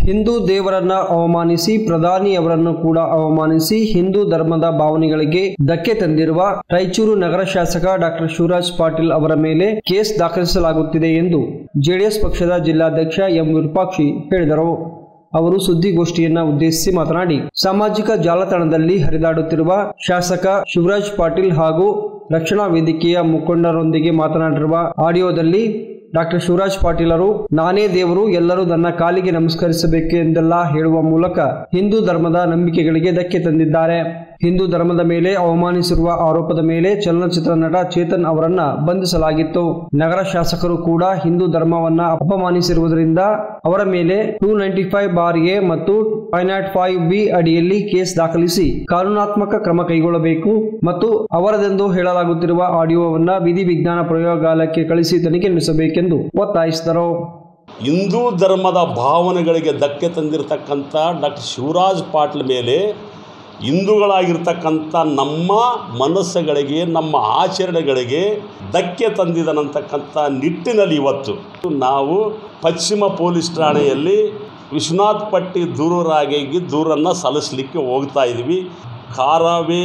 ಹಿಂದೂ ದೇವರನ್ನ ಅವಮಾನಿಸಿ ಪ್ರಧಾನಿ ಅವರನ್ನು ಕೂಡ ಅವಮಾನಿಸಿ ಹಿಂದೂ ಧರ್ಮದ ಭಾವನೆಗಳಿಗೆ ಧಕ್ಕೆ ತಂದಿರುವ ರಾಯಚೂರು ನಗರ ಶಾಸಕ ಡಾಕ್ಟರ್ ಶಿವರಾಜ್ ಪಾಟೀಲ್ ಅವರ ಮೇಲೆ ಕೇಸ್ ದಾಖಲಿಸಲಾಗುತ್ತಿದೆ ಎಂದು ಜೆಡಿಎಸ್ ಪಕ್ಷದ ಜಿಲ್ಲಾಧ್ಯಕ್ಷ ಎಂ ವಿರೂಪಾಕ್ಷಿ ಹೇಳಿದರು ಅವರು ಸುದ್ದಿಗೋಷ್ಠಿಯನ್ನ ಉದ್ದೇಶಿಸಿ ಮಾತನಾಡಿ ಸಾಮಾಜಿಕ ಜಾಲತಾಣದಲ್ಲಿ ಹರಿದಾಡುತ್ತಿರುವ ಶಾಸಕ ಶಿವರಾಜ್ ಪಾಟೀಲ್ ಹಾಗೂ ರಕ್ಷಣಾ ವೇದಿಕೆಯ ಮುಖಂಡರೊಂದಿಗೆ ಮಾತನಾಡಿರುವ ಆಡಿಯೋದಲ್ಲಿ ಡಾಕ್ಟರ್ ಶಿವರಾಜ್ ಪಾಟೀಲರು ನಾನೇ ದೇವರು ಎಲ್ಲರೂ ನನ್ನ ಕಾಲಿಗೆ ನಮಸ್ಕರಿಸಬೇಕು ಎಂದೆಲ್ಲ ಹೇಳುವ ಮೂಲಕ ಹಿಂದೂ ಧರ್ಮದ ನಂಬಿಕೆಗಳಿಗೆ ಧಕ್ಕೆ ತಂದಿದ್ದಾರೆ ಹಿಂದೂ ಧರ್ಮದ ಮೇಲೆ ಅವಮಾನಿಸಿರುವ ಆರೋಪದ ಮೇಲೆ ಚಲನಚಿತ್ರ ನಟ ಚೇತನ್ ಅವರನ್ನ ಬಂಧಿಸಲಾಗಿತ್ತು ನಗರ ಶಾಸಕರು ಕೂಡ ಹಿಂದೂ ಧರ್ಮವನ್ನ ಅಪಮಾನಿಸಿರುವುದರಿಂದ ಅವರ ಮೇಲೆ ಟೂ ನೈಂಟಿ ಫೈವ್ ಬಾರ್ ಎ ಮತ್ತು ಫೈವ್ ನಾಟ್ ಫೈವ್ ಬಿ ಅಡಿಯಲ್ಲಿ ಕೇಸ್ ದಾಖಲಿಸಿ ಕಾನೂನಾತ್ಮಕ ಕ್ರಮ ಕೈಗೊಳ್ಳಬೇಕು ಮತ್ತು ಅವರದೆಂದು ಹೇಳಲಾಗುತ್ತಿರುವ ಆಡಿಯೋವನ್ನ ವಿಧಿ ವಿಜ್ಞಾನ ಪ್ರಯೋಗಾಲಯಕ್ಕೆ ಕಳಿಸಿ ತನಿಖೆ ನಡೆಸಬೇಕೆಂದು ಒತ್ತಾಯಿಸಿದರು ಹಿಂದೂ ಧರ್ಮದ ಭಾವನೆಗಳಿಗೆ ಧಕ್ಕೆ ತಂದಿರತಕ್ಕಂಥ ಡಾಕ್ಟರ್ ಶಿವರಾಜ್ ಪಾಟ್ಲ್ ಮೇಲೆ ಹಿಂದೂಗಳಾಗಿರ್ತಕ್ಕಂಥ ನಮ್ಮ ಮನಸ್ಸುಗಳಿಗೆ ನಮ್ಮ ಆಚರಣೆಗಳಿಗೆ ಧಕ್ಕೆ ತಂದಿದನಂತಕ್ಕಂಥ ನಿಟ್ಟಿನಲ್ಲಿ ಇವತ್ತು ನಾವು ಪಶ್ಚಿಮ ಪೊಲೀಸ್ ಠಾಣೆಯಲ್ಲಿ ವಿಶ್ವನಾಥ್ ಪಟ್ಟಿ ದೂರರಾಗಿ ದೂರನ್ನು ಸಲ್ಲಿಸಲಿಕ್ಕೆ ಹೋಗ್ತಾ ಇದ್ವಿ ಕಾರವೇ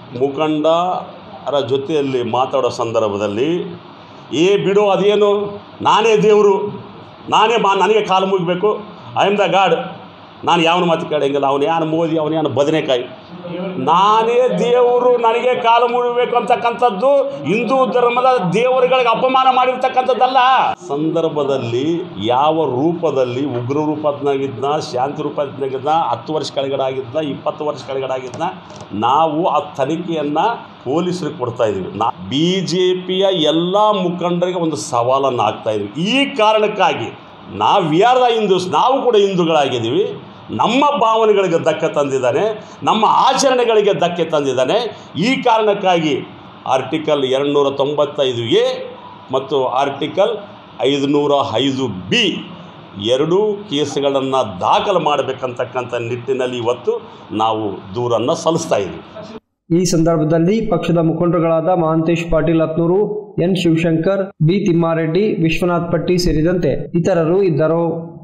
ಮುಖಂಡರ ಜೊತೆಯಲ್ಲಿ ಮಾತಾಡೋ ಸಂದರ್ಭದಲ್ಲಿ ಏ ಬಿಡು ಅದೇನು ನಾನೇ ದೇವರು ನಾನೇ ಮಾ ನನಗೆ ಕಾಲು ಮುಗಿಬೇಕು ಐ ಆಮ್ ದ ಗಾಡ್ ನಾನು ಯಾವನ ಮಾತು ಕೇಳಂಗಿಲ್ಲ ಅವನು ಯಾನು ಮೋದಿ ಅವನು ಯಾನು ಬದನೆಕಾಯಿ ನಾನೇ ದೇವರು ನನಗೆ ಕಾಲು ಮುಗಿಬೇಕು ಅಂತಕ್ಕಂಥದ್ದು ಹಿಂದೂ ಧರ್ಮದ ದೇವರುಗಳಿಗೆ ಅಪಮಾನ ಮಾಡಿರ್ತಕ್ಕಂಥದ್ದಲ್ಲ ಸಂದರ್ಭದಲ್ಲಿ ಯಾವ ರೂಪದಲ್ಲಿ ಉಗ್ರ ರೂಪದನಾಗಿದ್ನ ಶಾಂತಿ ರೂಪದನಾಗಿದ್ನ ಹತ್ತು ವರ್ಷ ಕೆಳಗಡೆ ಇಪ್ಪತ್ತು ವರ್ಷ ಕೆಳಗಡೆ ನಾವು ಆ ತನಿಖೆಯನ್ನು ಪೊಲೀಸರಿಗೆ ಕೊಡ್ತಾ ಇದ್ದೀವಿ ನಾ ಬಿ ಜೆ ಪಿಯ ಎಲ್ಲ ಮುಖಂಡರಿಗೆ ಒಂದು ಸವಾಲನ್ನು ಹಾಕ್ತಾ ಇದ್ವಿ ಈ ಕಾರಣಕ್ಕಾಗಿ ನಾವು ವಿ ಆರ್ ದ ಹಿಂದೂಸ್ ನಾವು ಕೂಡ ಹಿಂದೂಗಳಾಗಿದ್ದೀವಿ ನಮ್ಮ ಭಾವನೆಗಳಿಗೆ ಧಕ್ಕೆ ತಂದಿದ್ದಾನೆ ನಮ್ಮ ಆಚರಣೆಗಳಿಗೆ ಧಕ್ಕೆ ತಂದಿದ್ದಾನೆ ಈ ಕಾರಣಕ್ಕಾಗಿ ಆರ್ಟಿಕಲ್ ಎರಡುನೂರ ತೊಂಬತ್ತೈದು ಎ ಮತ್ತು ಆರ್ಟಿಕಲ್ ಐದುನೂರ ಐದು ಬಿ ಎರಡೂ ಕೇಸುಗಳನ್ನು ದಾಖಲು ಮಾಡಬೇಕಂತಕ್ಕಂಥ ನಿಟ್ಟಿನಲ್ಲಿ ಇವತ್ತು ನಾವು ದೂರನ್ನು ಸಲ್ಲಿಸ್ತಾ ಇದ್ದೀವಿ ಈ ಸಂದರ್ಭದಲ್ಲಿ ಪಕ್ಷದ ಮುಖಂಡರುಗಳಾದ ಮಹಾಂತೇಶ್ ಪಾಟೀಲ್ ಹತ್ನೂರು ಎನ್ ಶಿವಶಂಕರ್ ಬಿ ತಿಮ್ಮಾರೆಡ್ಡಿ ವಿಶ್ವನಾಥ್ ಪಟ್ಟಿ ಸೇರಿದಂತೆ ಇತರರು ಇದ್ದರು